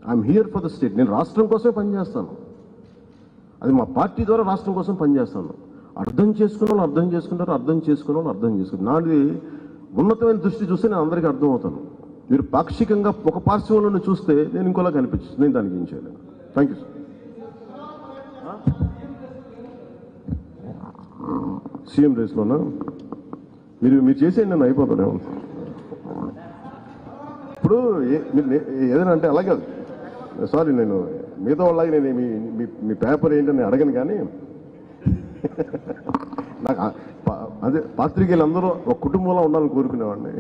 I'm here for the state నేను రాష్ట్రం కోసమే పనిచేస్తాను అది మా పార్టీ ద్వారా రాష్ట్రం కోసం పనిచేస్తాను అర్థం చేసుకున్న వాళ్ళు అర్థం చేసుకుంటారు అర్థం చేసుకున్న వాళ్ళు అర్థం చేసుకుంటారు నాది ఉన్నతమైన దృష్టి చూస్తే నేను అందరికీ అర్థం అవుతాను మీరు పాక్షికంగా ఒక పార్శ్వంలో చూస్తే నేను ఇంకోలా కనిపించింది నేను దానికి ఏం చేయలేను థ్యాంక్ యూ సార్ సీఎం రేస్లోనా మీరు మీరు చేసేయండి నేను అయిపోతాను ఇప్పుడు ఏ- మీరు నే- ఏదైనా అంటే అలాగే సారీ నేను మిగతా వాళ్ళకి నేను మీ మీ- మీ పేపర్ ఏంటని అడగను కానీ నాకు ఆ- పా- అదే పాత్రికేయులు అందరూ ఒక కుటుంబంలో ఉండాలని కోరుకునేవాడిని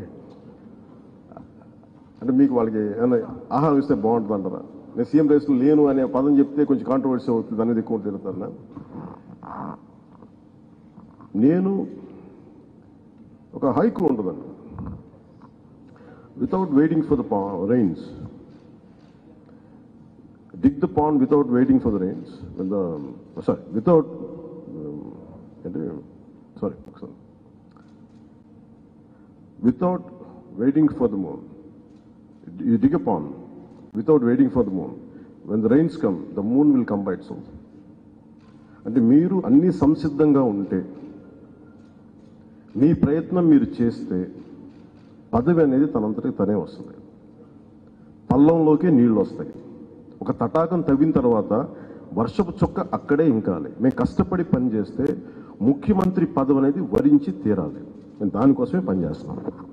అంటే మీకు వాళ్ళకి ఏమైనా ఆహా ఇస్తే బాగుంటుంది అంటారా నేను సీఎం రేస్లో లేను అనే పదం చెప్తే కొంచెం కాంట్రవర్సీ అవుతుంది అనేది ఎక్కువ తిరుగుతారు నేను ఒక హైకు ఉంటుందండి without waiting for the rains dig the pond without waiting for the rains. When the sorry, without um, ఏంటి? sorry, sorry. without waiting for the moon. You dig a pond without waiting for the moon. When the rains come, the moon will come by itself. అంటే మీరు అన్ని సంసిద్ధంగా ఉంటే మీ ప్రయత్నం మీరు చేస్తే పదవి అనేది తనంతటికి తనే వస్తుంది పల్లంలోకి నీళ్లు వస్తాయి ఒక తటాకం తవ్విన తర్వాత వర్షపు చుక్క అక్కడే ఇంకాలి మేము కష్టపడి పని చేస్తే ముఖ్యమంత్రి పదవి అనేది వరించి తీరాలి నేను దానికోసమే పనిచేస్తున్నాను